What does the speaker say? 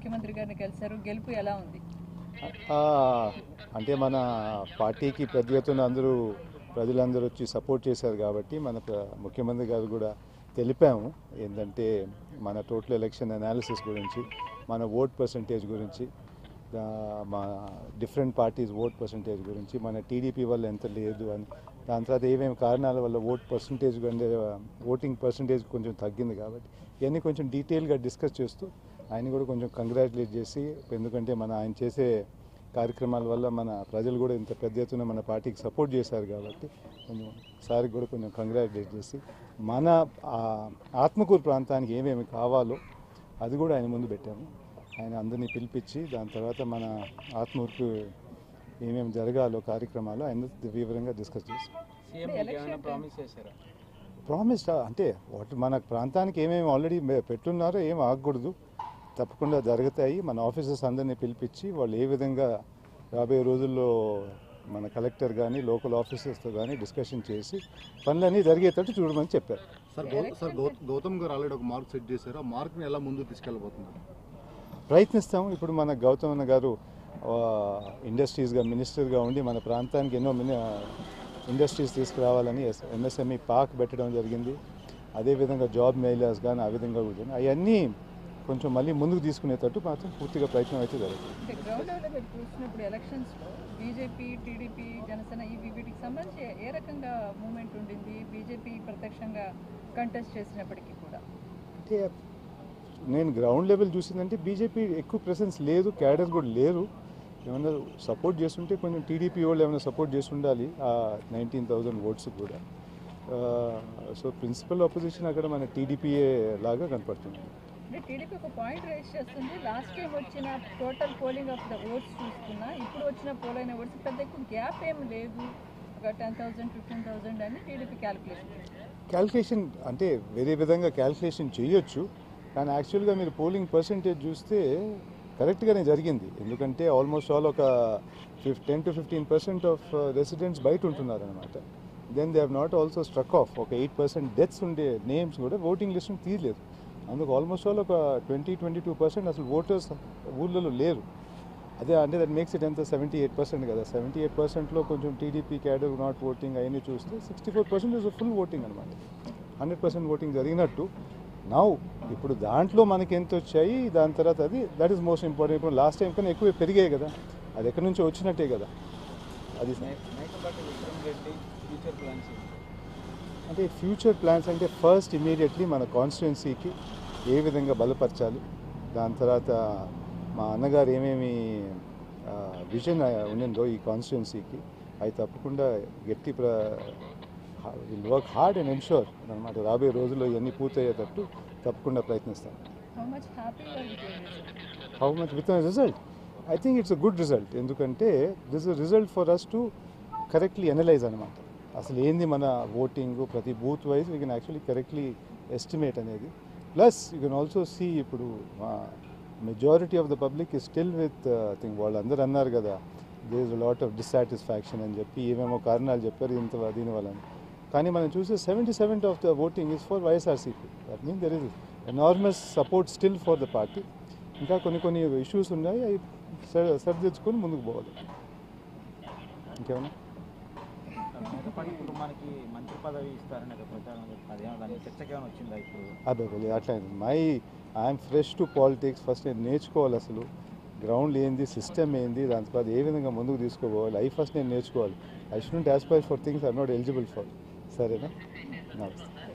ముఖ్యమంత్రి గారిని కలిశారు గెలుపు ఎలా ఉంది ఆ, అంటే మన పార్టీకి పెద్ద ఎత్తున అందరూ ప్రజలందరూ వచ్చి సపోర్ట్ చేశారు కాబట్టి మన ప్ర- ముఖ్యమంత్రి గారు కూడా తెలిపాము ఏంటంటే మన టోటల్ ఎలక్షన్ అనాలిసిస్ గురించి మన ఓట్ పర్సంటేజ్ గురించి దా- మా డిఫరెంట్ పార్టీస్ ఓట్ పర్సంటేజ్ గురించి మన టీడీపీ వల్ల ఎంత లేదు అని దాని తర్వాత ఏమేమి కారణాల వల్ల ఓట్ పర్సంటేజ్ కంటే ఓటింగ్ పర్సంటేజ్ కొంచెం తగ్గింది కాబట్టి ఇవన్నీ కొంచెం డీటెయిల్గా డిస్కస్ చేస్తూ ఆయన కూడా కొంచెం కంగ్రాచులేట్ చేసి ఎందుకంటే మన ఆయన చేసే కార్యక్రమాల వల్ల మన ప్రజలు కూడా ఇంత పెద్ద ఎత్తున మన పార్టీకి సపోర్ట్ చేశారు కాబట్టి కొంచెం సార్కి కూడా కొంచెం కంగ్రాచులేట్ చేసి మన ఆ, ఆత్మకూరు ప్రాంతానికి ఏమేమి కావాలో అది కూడా ఆయన ముందు పెట్టాము ఆయన అందరినీ పిలిపించి దాని తర్వాత మన ఆత్మూరుకు ఏమేమి జరగాలో కార్యక్రమాలు ఆయన వివరంగా డిస్కస్ చేసి సీఎం మీకు ఏమైనా ప్రామిస్ చేశారా ప్రామిస్ అంటే వాటి మన ప్రాంతానికి ఏమేమి ఆల్రెడీ పెట్టున్నారో ఏం ఆగకూడదు తప్పకుండా జరుగుతాయి మన ఆఫీసర్స్ అందరినీ పిలిపించి వాళ్ళు ఏ విధంగా రాబోయే రోజుల్లో మన కలెక్టర్ కానీ లోకల్ ఆఫీసర్స్తో కానీ డిస్కషన్ చేసి పనులన్నీ జరిగేటట్టు చూడమని చెప్పారు సార్ గౌ సార్ గౌ- గౌతమ్ గారు ఆల్రెడీ ఒక మార్క్ సెట్ చేశారు ఆ మార్క్ని ఎలా ముందుకు తీసుకెళ్ళబోతున్నారు ప్రయత్నిస్తాం ఇప్పుడు మన గౌతమ్ అన్న గారు ఆ, ఇండస్ట్రీస్గా మినిస్టర్గా ఉండి మన ప్రాంతానికి ఎన్నో మిని ఇండస్ట్రీస్ తీసుకురావాలని ఎస్ ఎంఎస్ఎంఈ పార్క్ పెట్టడం జరిగింది అదేవిధంగా జాబ్ మెయిలర్స్ కానీ ఆ విధంగా కూడా అవన్నీ కొంచెం మళ్ళీ ముందుకు తీసుకునేటట్టు మాత్రం పూర్తిగా ప్రయత్నం అయితే జరుగుతుంది అంటే గ్రౌండ్ లెవెల్లో మీరు చూసినప్పుడు ఎలక్షన్స్లో బీజేపీ టీడీపీ జనసేన ఈ వీటికి సంబంధించి ఏ రకంగా మూమెంట్ ఉండింది బీజేపీ ప్రత్యక్షంగా కంటెస్ట్ చేసినప్పటికీ కూడా అంటే నేను గ్రౌండ్ లెవెల్ చూసిందంటే బీజేపీ ఎక్కువ ప్రెసెన్స్ లేదు క్యాడర్ కూడా లేరు ఏమైనా సపోర్ట్ చేస్తుంటే కొంచెం టీడీపీ వాళ్ళు ఏమైనా సపోర్ట్ చేసి ఉండాలి ఆ నైన్టీన్ థౌజండ్ ఓట్స్ కూడా సో ప్రిన్సిపల్ ఆపోజిషన్ అక్కడ మన టీడీపీఏ లాగా కనపడుతుంది అంటే టీడీపీ ఒక పాయింట్ రైజ్ చేస్తుంది లాస్ట్ టైం వచ్చిన total polling of the votes చూసుకున్నా ఇప్పుడు వచ్చిన పోల్ అయిన ఓట్స్ పెద్ద ఎక్కువ గ్యాప్ ఏం లేదు ఒక టెన్ థౌసండ్ ఫిఫ్టీన్ థౌసండ్ అని టీడీపీ క్యాలిక్యులేషన్ క్యాల్కులేషన్ అంటే వేరే విధంగా క్యాల్కులేషన్ చేయొచ్చు కానీ యాక్చువల్గా మీరు పోలింగ్ పర్సంటేజ్ చూస్తే కరెక్ట్గానే జరిగింది ఎందుకంటే ఆల్మోస్ట్ ఆల్ ఒక fif ten to fifteen percent of residents బయట ఉంటున్నారు అనమాట then they have not also struck off ఒక ఎయిట్ పర్సెంట్ డెత్స్ ఉండే నేమ్స్ కూడా ఓటింగ్ లిస్ట్ తీయలేదు అందుకు ఆల్మోస్ట్ ఆల్ ఒక ట్వంటీ ట్వంటీ టూ పర్సెంట్ అసలు ఓటర్స్ ఊళ్ళలో లేరు అదే అంటే దట్ మేక్స్ ఇట్ ఎంత సెవెంటీ ఎయిట్ పర్సెంట్ కదా సెవెంటీ ఎయిట్ పర్సెంట్లో కొంచెం టీడీపీ క్యాడర్ నాట్ ఓటింగ్ అవన్నీ చూస్తే sixty four percent is full voting అనమాట హండ్రెడ్ పర్సెంట్ ఓటింగ్ జరిగినట్టు నౌ ఇప్పుడు దాంట్లో మనకి ఎంత వచ్చాయి దాని తర్వాత అది దట్ ఈస్ మోస్ట్ ఇంపార్టెంట్ ఇప్పుడు లాస్ట్ టైం కన్నా ఎక్కువ పెరిగాయి కదా అది ఎక్కడి నుంచో వచ్చినట్టే కదా అది మేకపాటి విక్రమ్ రెడ్డి ఫ్యూచర్ ప్లాన్స్ ఏంటి? అంటే ఫ్యూచర్ ప్లాన్స్ అంటే ఫస్ట్ ఇమీడియట్లీ మన కాన్స్టిట్యున్సీకి ఏ విధంగా బలపరచాలి దాని తర్వాత మా అన్నగారు ఏమేమి విజన్ ఉండిందో ఈ కాన్స్టిట్యున్సీకి అవి తప్పకుండా గట్టి ప్ర will work hard and ensure అనమాట రాబోయే రోజుల్లో ఇవన్నీ పూర్తయ్యేటట్టు తప్పకుండా ప్రయత్నిస్తాను how much happy how much with result I think it's a good result ఎందుకంటే this result for us to correctly analyze అనమాట అసలు ఏంది మన ఓటింగ్ ప్రతి booth wise we can actually correctly estimate అనేది plus you can also see ఇప్పుడు majority of the public is still with think వాళ్ళు అందరూ అన్నారు కదా they is lot of dissatisfaction అని చెప్పి ఏమేమో కారణాలు చెప్పారు ఇంత దీనివల్ల కానీ మనం చూస్తే seventy seventy of the voting is for YSRCP that mean there is enormous support still for the party ఇంకా కొన్ని కొన్ని ఇష్యూస్ ఉన్నాయి అవి సరి సరిదిద్దుకొని ముందుకు పోవాలి ఇంకేమన్నా మేకపాటి కుటుంబానికి మంత్రి పదవి ఇస్తారని ఒక ప్రచారం జరుగుతుంది. అదేమో దాని చర్చకి ఏమైనా వచ్చిందా ఇప్పుడు అబ్బాయి అట్లా my I'm fresh to politics first నేను నేర్చుకోవాలి అసలు గ్రౌండ్ ఏంది సిస్టమ్ ఏంది దాని తర్వాత ఏ విధంగా ముందుకు తీసుకోవాలి అవి ఫస్ట్ నేను నేర్చుకోవాలి I shouldn't aspire for things are not eligible for సరేనా నమస్తే